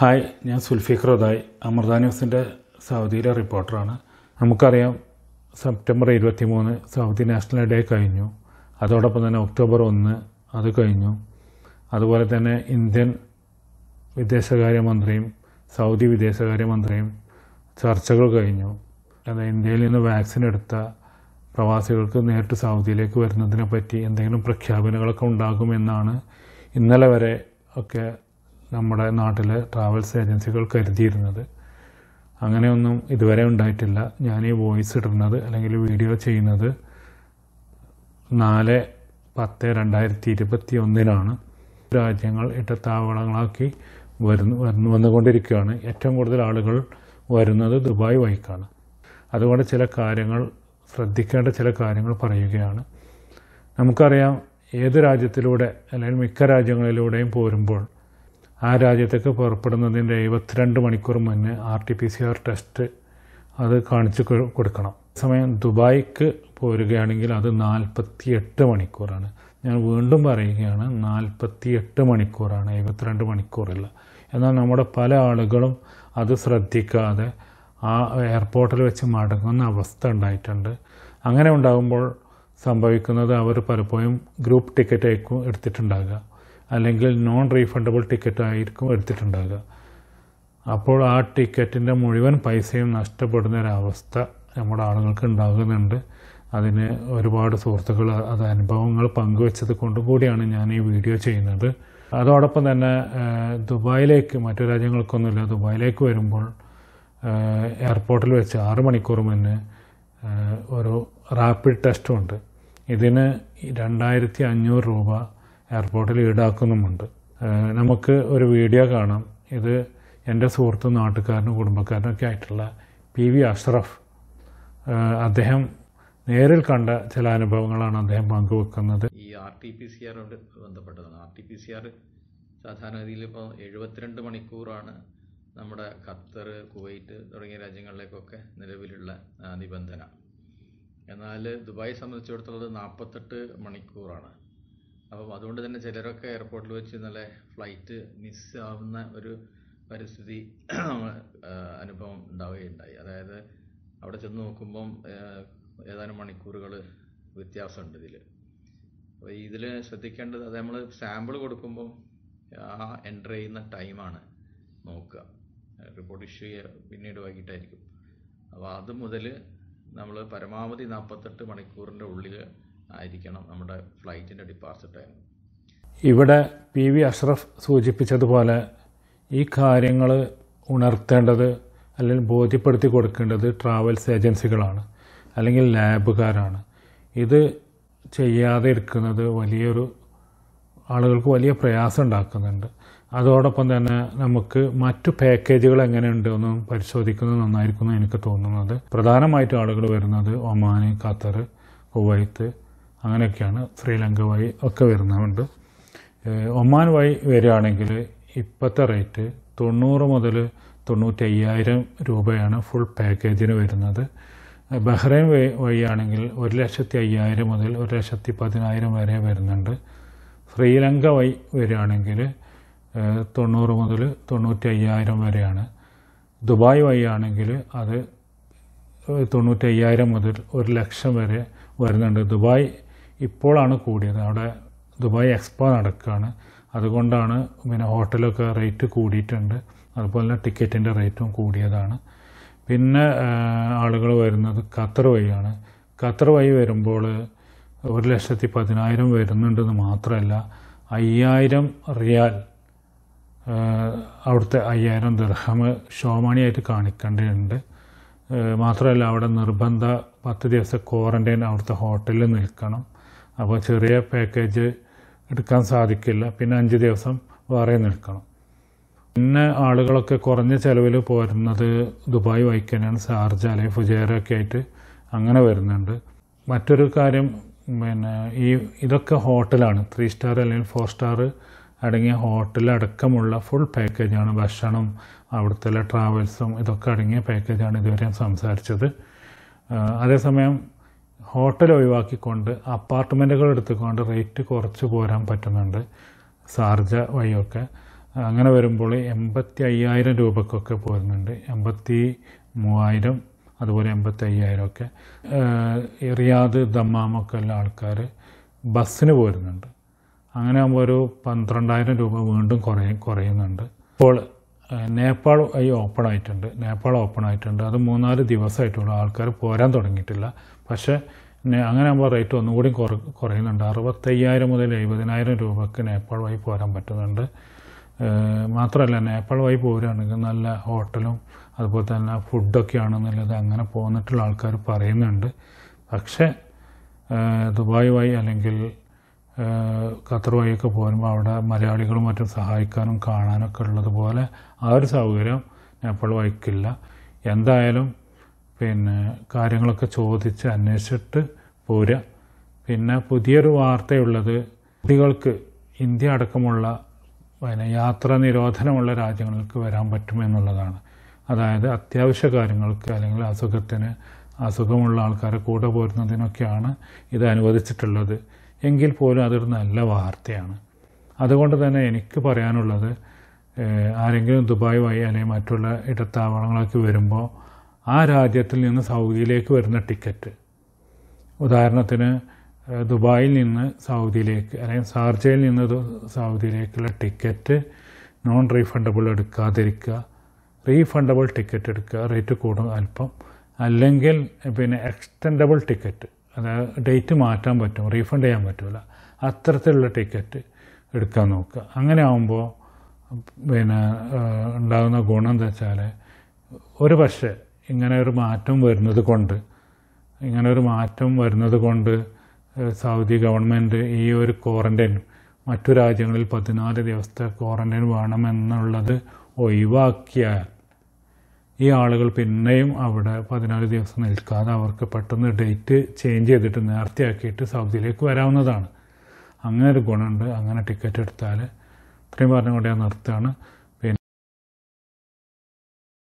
hi ഞാൻ സുൽഫിഖർ ഉദായ് അമൃത ന്യൂസിൻ്റെ സൗദിയിലെ റിപ്പോർട്ടറാണ് നമുക്കറിയാം സെപ്റ്റംബർ ഇരുപത്തി മൂന്ന് സൗദി നാഷണൽ ഡേ കഴിഞ്ഞു അതോടൊപ്പം തന്നെ ഒക്ടോബർ ഒന്ന് അത് കഴിഞ്ഞു അതുപോലെ തന്നെ ഇന്ത്യൻ വിദേശകാര്യമന്ത്രിയും സൗദി വിദേശകാര്യമന്ത്രിയും ചർച്ചകൾ കഴിഞ്ഞു അത് ഇന്ത്യയിൽ നിന്ന് വാക്സിൻ എടുത്ത പ്രവാസികൾക്ക് നേരിട്ട് സൗദിയിലേക്ക് വരുന്നതിനെ പറ്റി എന്തെങ്കിലും പ്രഖ്യാപനങ്ങളൊക്കെ ഉണ്ടാകുമെന്നാണ് ഇന്നലെ വരെ ഒക്കെ നമ്മുടെ നാട്ടിലെ ട്രാവൽസ് ഏജൻസികൾ കരുതിയിരുന്നത് അങ്ങനെയൊന്നും ഇതുവരെ ഉണ്ടായിട്ടില്ല ഞാൻ ഈ വോയിസ് ഇടുന്നത് അല്ലെങ്കിൽ വീഡിയോ ചെയ്യുന്നത് നാല് പത്ത് രണ്ടായിരത്തി ഇരുപത്തി ഒന്നിനാണ് രാജ്യങ്ങൾ ഇട്ടത്താവളങ്ങളാക്കി വരുന്നു വന്നു വന്നുകൊണ്ടിരിക്കുകയാണ് ഏറ്റവും കൂടുതൽ ആളുകൾ വരുന്നത് ദുബായ് വഴിക്കാണ് അതുകൊണ്ട് ചില കാര്യങ്ങൾ ശ്രദ്ധിക്കേണ്ട ചില കാര്യങ്ങൾ പറയുകയാണ് നമുക്കറിയാം ഏത് രാജ്യത്തിലൂടെ അല്ലെങ്കിൽ മിക്ക രാജ്യങ്ങളിലൂടെയും പോരുമ്പോൾ ആ രാജ്യത്തേക്ക് പുറപ്പെടുന്നതിൻ്റെ എഴുപത്തിരണ്ട് മണിക്കൂർ മുന്നേ R T P C R test അത് കാണിച്ചു കൊ- കൊടുക്കണം സമയം ദുബായ്ക്ക് പോരുകയാണെങ്കിൽ അത് നാൽപ്പത്തി എട്ട് മണിക്കൂറാണ് ഞാൻ വീണ്ടും പറയുകയാണ് നാൽപ്പത്തി എട്ട് മണിക്കൂറാണ് എഴുപത്തിരണ്ട് മണിക്കൂറല്ല എന്നാൽ നമ്മുടെ പല ആളുകളും അത് ശ്രദ്ധിക്കാതെ ആ എയർപോർട്ടിൽ വെച്ച് മടങ്ങുന്ന അവസ്ഥ ഉണ്ടായിട്ടുണ്ട് അങ്ങനെ ഉണ്ടാകുമ്പോൾ സംഭവിക്കുന്നത് അവർ പലപ്പോഴും ഗ്രൂപ്പ് ടിക്കറ്റ് ആയിരിക്കും എടുത്തിട്ടുണ്ടാകുക അല്ലെങ്കിൽ നോൺ റീഫണ്ടബിൾ ടിക്കറ്റ് ആയിരിക്കും എടുത്തിട്ടുണ്ടാകുക അപ്പോൾ ആ ടിക്കറ്റിൻ്റെ മുഴുവൻ പൈസയും നഷ്ടപ്പെടുന്ന ഒരവസ്ഥ നമ്മുടെ ആളുകൾക്ക് ഉണ്ടാകുന്നുണ്ട് അതിന് ഒരുപാട് സുഹൃത്തുക്കൾ അത് അനുഭവങ്ങൾ പങ്കുവെച്ചത് കൊണ്ട് കൂടിയാണ് ഞാൻ ഈ വീഡിയോ ചെയ്യുന്നത് അതോടൊപ്പം തന്നെ ഏഹ്, ദുബായിലേക്ക് മറ്റു രാജ്യങ്ങൾക്കൊന്നുമില്ല ദുബായിലേക്ക് വരുമ്പോൾ ഏഹ്, എയർപോർട്ടിൽ വെച്ച് ആറ് മണിക്കൂർ മുന്നേ ഏഹ്, ഒരു റാപ്പിഡ് ടെസ്റ്റും ഉണ്ട് ഇതിന് രണ്ടായിരത്തി അഞ്ഞൂറ് രൂപ എയർപോർട്ടിൽ ഈടാക്കുന്നുമുണ്ട് ഏഹ്, നമുക്ക് ഒരു വീഡിയോ കാണാം ഇത് എൻ്റെ സുഹൃത്തും നാട്ടുകാരനും കുടുംബക്കാരനൊക്കെ ആയിട്ടുള്ള പി വി അഷ്റഫ് ഏഹ്, അദ്ദേഹം നേരിൽ കണ്ട ചില അനുഭവങ്ങളാണ് അദ്ദേഹം പങ്കുവെക്കുന്നത് ഈ ആർ ടി പി സി ആറോട് ബന്ധപ്പെട്ടതാണ് R T P C R സാധാരണഗതിയിൽ ഇപ്പോൾ എഴുപത്തിരണ്ട് മണിക്കൂറാണ് നമ്മുടെ ഖത്തർ കുവൈറ്റ് തുടങ്ങിയ രാജ്യങ്ങളിലേക്കൊക്കെ നിലവിലുള്ള ആ, നിബന്ധന എന്നാൽ ദുബായി സംബന്ധിച്ചിടത്തോളം നാൽപ്പത്തെട്ട് മണിക്കൂറാണ് അപ്പം അതുകൊണ്ട് തന്നെ ചിലരൊക്കെ എയർപോർട്ടിൽ വെച്ച് ഇന്നലെ ഫ്ലൈറ്റ് മിസ് ആവുന്ന ഒരു പരിസ്ഥിതി ആ, അനുഭവം ഉണ്ടാവുകയുണ്ടായി അതായത് അവിടെ ചെന്ന് നോക്കുമ്പം ആ, ഏതാനും മണിക്കൂറുകൾ വ്യത്യാസമുണ്ട് ഇതിൽ അപ്പോൾ ഇതിൽ ശ്രദ്ധിക്കേണ്ടത് അത് നമ്മൾ സാമ്പിൾ കൊടുക്കുമ്പം ആ എൻ്റർ ചെയ്യുന്ന ടൈമാണ് നോക്കുക റിപ്പോർട്ട് ഇഷ്യൂ ചെയ്യുക പിന്നീട് വൈകിട്ടായിരിക്കും അപ്പോൾ അത് മുതൽ നമ്മൾ പരമാവധി നാൽപ്പത്തെട്ട് മണിക്കൂറിൻ്റെ ഉള്ളിൽ ആയിരിക്കണം നമ്മുടെ ഫ്ലൈറ്റിൻ്റെ ഡിപ്പാർച്ചർ ടൈം ഇവിടെ പി വി അഷ്റഫ് സൂചിപ്പിച്ചതുപോലെ ഈ കാര്യങ്ങൾ ഉണർത്തേണ്ടത് അല്ലെങ്കിൽ ബോധ്യപ്പെടുത്തി കൊടുക്കേണ്ടത് ട്രാവൽസ് ഏജൻസികളാണ് അല്ലെങ്കിൽ ലാബുകാരാണ് ഇത് ചെയ്യാതെ ഇരിക്കുന്നത് വലിയൊരു ആളുകൾക്ക് വലിയ പ്രയാസം ഉണ്ടാക്കുന്നുണ്ട് അതോടൊപ്പം തന്നെ നമുക്ക് മറ്റു പാക്കേജുകൾ എങ്ങനെയുണ്ട് എന്ന് പരിശോധിക്കുന്നത് നന്നായിരിക്കും എന്ന് എനിക്ക് തോന്നുന്നത് പ്രധാനമായിട്ടും ആളുകൾ വരുന്നത് ഒമാൻ ഖത്തർ കുവൈത്ത് അങ്ങനെയൊക്കെയാണ് ശ്രീലങ്ക വഴി ഒക്കെ വരുന്നുണ്ട് ഏഹ് ഒമാൻ വഴി വരികയാണെങ്കിൽ ഇപ്പോഴത്തെ റേറ്റ് തൊണ്ണൂറ് മുതൽ തൊണ്ണൂറ്റി അയ്യായിരം രൂപയാണ് ഫുൾ പാക്കേജിന് വരുന്നത് ബഹ്റൈൻ വഴി വഴിയാണെങ്കിൽ ഒരു ലക്ഷത്തി അയ്യായിരം മുതൽ ഒരു ലക്ഷത്തി പതിനായിരം വരെ വരുന്നുണ്ട് ശ്രീലങ്ക വഴി വരികയാണെങ്കിൽ ഏഹ് തൊണ്ണൂറ് മുതൽ തൊണ്ണൂറ്റി അയ്യായിരം വരെയാണ് ദുബായ് വഴിയാണെങ്കിൽ അത് തൊണ്ണൂറ്റി അയ്യായിരം മുതൽ ഒരു ലക്ഷം വരെ വരുന്നുണ്ട് ദുബായ് ഇപ്പോഴാണ് കൂടിയത് അവിടെ ദുബായ് എക്സ്പോ നടക്കുകയാണ് അതുകൊണ്ടാണ് പിന്നെ ഹോട്ടലൊക്കെ റേറ്റ് കൂടിയിട്ടുണ്ട് അതുപോലെ തന്നെ ടിക്കറ്റിൻ്റെ റേറ്റും കൂടിയതാണ് പിന്നെ ആളുകൾ വരുന്നത് ഖത്തർ വഴിയാണ് ഖത്തർ വഴി വരുമ്പോൾ ഒരു ലക്ഷത്തി പതിനായിരം വരുന്നുണ്ടെന്ന് മാത്രമല്ല അയ്യായിരം റിയാൽ ഏഹ് അവിടുത്തെ അയ്യായിരം ദിർഹം ഷോമാണിയായിട്ട് കാണിക്കേണ്ടതുണ്ട് ഏഹ് മാത്രമല്ല അവിടെ നിർബന്ധ പത്ത് ദിവസം ക്വാറൻറ്റൈൻ അവിടുത്തെ ഹോട്ടലിൽ നിൽക്കണം അപ്പോൾ ചെറിയ പാക്കേജ് എടുക്കാൻ സാധിക്കില്ല പിന്നെ അഞ്ച് ദിവസം വേറെ നിൽക്കണം പിന്നെ ആളുകളൊക്കെ കുറഞ്ഞ ചിലവിൽ പോരുന്നത് ദുബായ് വൈക്കനാണ് ഷാർജ അല്ലെങ്കിൽ ഫുജേറ ഒക്കെ ആയിട്ട് അങ്ങനെ വരുന്നുണ്ട് മറ്റൊരു കാര്യം പിന്നെ ഈ ഇതൊക്കെ ഹോട്ടലാണ് ത്രീ സ്റ്റാർ അല്ലെങ്കിൽ ഫോർ സ്റ്റാർ അടങ്ങിയ ഹോട്ടൽ അടക്കമുള്ള ഫുൾ പാക്കേജാണ് ഭക്ഷണം അവിടുത്തെ ട്രാവൽസും ഇതൊക്കെ അടങ്ങിയ പാക്കേജാണ് ഇതുവരെ സംസാരിച്ചത് ആ, അതേസമയം ഹോട്ടൽ ഒഴിവാക്കിക്കൊണ്ട് അപ്പാർട്ട്മെൻറ്റുകൾ എടുത്തുകൊണ്ട് റേറ്റ് കുറച്ച് പോരാൻ പറ്റുന്നുണ്ട് ഷാർജ വഴിയൊക്കെ അങ്ങനെ വരുമ്പോൾ എൺപത്തി അയ്യായിരം രൂപക്കൊക്കെ പോരുന്നുണ്ട് എൺപത്തി മൂവായിരം അതുപോലെ എൺപത്തി അയ്യായിരം ഒക്കെ ഏഹ് റിയാദ് ദമ്മാമൊക്കെ ഉള്ള ആൾക്കാർ ബസ്സിന് പോരുന്നുണ്ട് അങ്ങനെ ആകുമ്പോൾ ഒരു പന്ത്രണ്ടായിരം രൂപ വീണ്ടും കുറയും കുറയുന്നുണ്ട് ഇപ്പോൾ ഏഹ് നേപ്പാൾ ഈ ഓപ്പൺ ആയിട്ടുണ്ട് നേപ്പാൾ ഓപ്പൺ ആയിട്ടുണ്ട് അത് മൂന്നാല് ദിവസമായിട്ടുള്ള ആൾക്കാർ പോരാൻ തുടങ്ങിയിട്ടില്ല പക്ഷേ നേ- അങ്ങനെ ആകുമ്പോൾ റേറ്റ് ഒന്നുകൂടി കുറ കുറയുന്നുണ്ട് അറുപത്തയ്യായിരം മുതൽ എഴുപതിനായിരം രൂപക്ക് നേപ്പാൾ വഴി പോരാൻ പറ്റുന്നുണ്ട് ഏഹ് മാത്രമല്ല നേപ്പാൾ വഴി പോരുകയാണെങ്കിൽ നല്ല ഹോട്ടലും അതുപോലെ തന്നെ ഫുഡൊക്കെ ആണെന്നുള്ളത് അങ്ങനെ പോന്നിട്ടുള്ള ആൾക്കാർ പറയുന്നുണ്ട് പക്ഷേ ഏഹ് ദുബായ് വഴി അല്ലെങ്കിൽ ഏഹ് ഖത്തർ വഴിയൊക്കെ പോരുമ്പോൾ അവിടെ മലയാളികളും മറ്റും സഹായിക്കാനും കാണാനൊക്കെ ഉള്ളതുപോലെ ആ ഒരു സൗകര്യം നേപ്പാൾ വഴിക്കില്ല എന്തായാലും പിന്നെ കാര്യങ്ങളൊക്കെ ചോദിച്ച് അന്വേഷിച്ചിട്ട് പോരുക പിന്നെ പുതിയൊരു വാർത്തയുള്ളത് കുട്ടികൾക്ക് ഇന്ത്യ അടക്കമുള്ള പിന്നെ യാത്രാ നിരോധനമുള്ള രാജ്യങ്ങൾക്ക് വരാൻ പറ്റുമെന്നുള്ളതാണ് അതായത് അത്യാവശ്യ കാര്യങ്ങൾക്ക് അല്ലെങ്കിൽ അസുഖത്തിന് അസുഖമുള്ള ആൾക്കാരെ കൂടെ പോരുന്നതിനൊക്കെയാണ് ഇത് അനുവദിച്ചിട്ടുള്ളത് എങ്കിൽ പോലും അതൊരു നല്ല വാർത്തയാണ് അതുകൊണ്ട് തന്നെ എനിക്ക് പറയാനുള്ളത് ഏഹ്, ആരെങ്കിലും ദുബായ് വഴി അല്ലെങ്കിൽ മറ്റുള്ള ഇടത്താവളങ്ങളൊക്കെ വരുമ്പോൾ ആ രാജ്യത്തിൽ നിന്ന് സൗദിയിലേക്ക് വരുന്ന ടിക്കറ്റ് ഉദാഹരണത്തിന് ഏഹ്, ദുബായിൽ നിന്ന് സൗദിയിലേക്ക് അല്ലെങ്കിൽ ഷാർജയിൽ നിന്ന് ദു- സൗദിയിലേക്കുള്ള ടിക്കറ്റ് നോൺ റീഫണ്ടബിൾ എടുക്കാതിരിക്കുക റീഫണ്ടബിൾ ടിക്കറ്റ് എടുക്കുക റേറ്റ് കൂടും അല്പം അല്ലെങ്കിൽ പിന്നെ എക്സ്റ്റൻഡബിൾ ടിക്കറ്റ് അതായത് ഡേറ്റ് മാറ്റാൻ പറ്റും റീഫണ്ട് ചെയ്യാൻ പറ്റില്ല അത്തരത്തിലുള്ള ടിക്കറ്റ് എടുക്കാൻ നോക്കുക അങ്ങനെ ആകുമ്പോൾ പിന്നെ ഏഹ്, ഉണ്ടാകുന്ന ഗുണം എന്താ വെച്ചാൽ ഒരു പക്ഷേ ഇങ്ങനെ ഒരു മാറ്റം വരുന്നത് കൊണ്ട് ഇങ്ങനെ ഒരു മാറ്റം വരുന്നത് കൊണ്ട് ഏഹ്, സൗദി ഗവൺമെൻറ് ഈ ഒരു ക്വാറൻറ്റൈൻ മറ്റു രാജ്യങ്ങളിൽ പതിനാല് ദിവസത്തെ ക്വാറൻറ്റൈൻ വേണമെന്നുള്ളത് ഒഴിവാക്കിയാൽ ഈ ആളുകൾ പിന്നെയും അവിടെ പതിനാല് ദിവസം നിൽക്കാതെ അവർക്ക് പെട്ടെന്ന് ഡേറ്റ് ചേഞ്ച് ചെയ്തിട്ട് നേരത്തെ ആക്കിയിട്ട് സൗദിയിലേക്ക് വരാവുന്നതാണ് അങ്ങനെ ഒരു ഗുണമുണ്ട് അങ്ങനെ ടിക്കറ്റ് എടുത്താൽ ഇത്രയും പറഞ്ഞുകൊണ്ട് ഞാൻ നിർത്തുകയാണ്